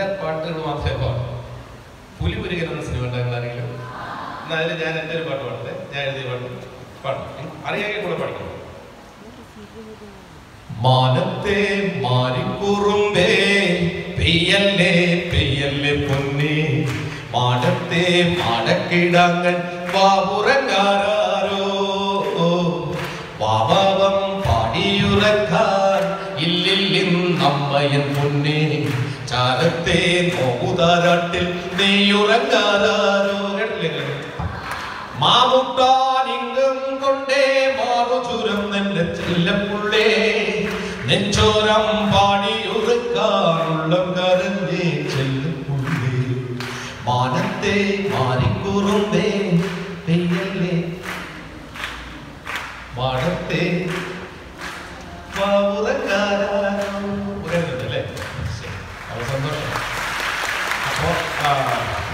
പാട്ടുകൾ മാത്രമേ പാടൂ പുലിപുരുകൻ എന്ന സിനിമ ഉണ്ടാകുന്ന ആരെങ്കിലും എന്നാൽ അതിൽ ഞാൻ എൻ്റെ ഒരു പാട്ട് പാടട്ടെ ഞാൻ എഴുതിയ പാട്ട് പാടും അറിയാമെങ്കിൽ കൂടെ പഠിക്കണം മാനത്തെ മാറിക്കുറുമ്പേ പെയ്യല്ലേ പെയ്യല്ലേ പൊന്നേ മാനത്തെ മാടക്കിടാങ്ങൻ വാവുറങ്ങാരോ വാവാവം പാടിയുറക്കാൻ ഇല്ലില്ലിന്നമ്മയൻ പൊന്നേ ചാരത്തെ നോകുതാരാട്ടിൽ നെയ്യുറങ്ങാരോ കേട്ടില്ലേ മാമുട്ടാനിങ്കം കൊണ്ടേ മാറുചുരം നിന്റെ ചെല്ലപ്പുള്ളേ നെഞ്ചോരം പാടിയൊടുക്കാനുള്ള കരഞ്ഞേ ചെല്ലപ്പുള്ളേ മാനത്തെ മാറിക്കുറുമ്പേ പെയ്യല്ലേ മാടത്തെ അല്ലേ ശരി. അപ്പൊ സന്തോഷം അപ്പോ ആ,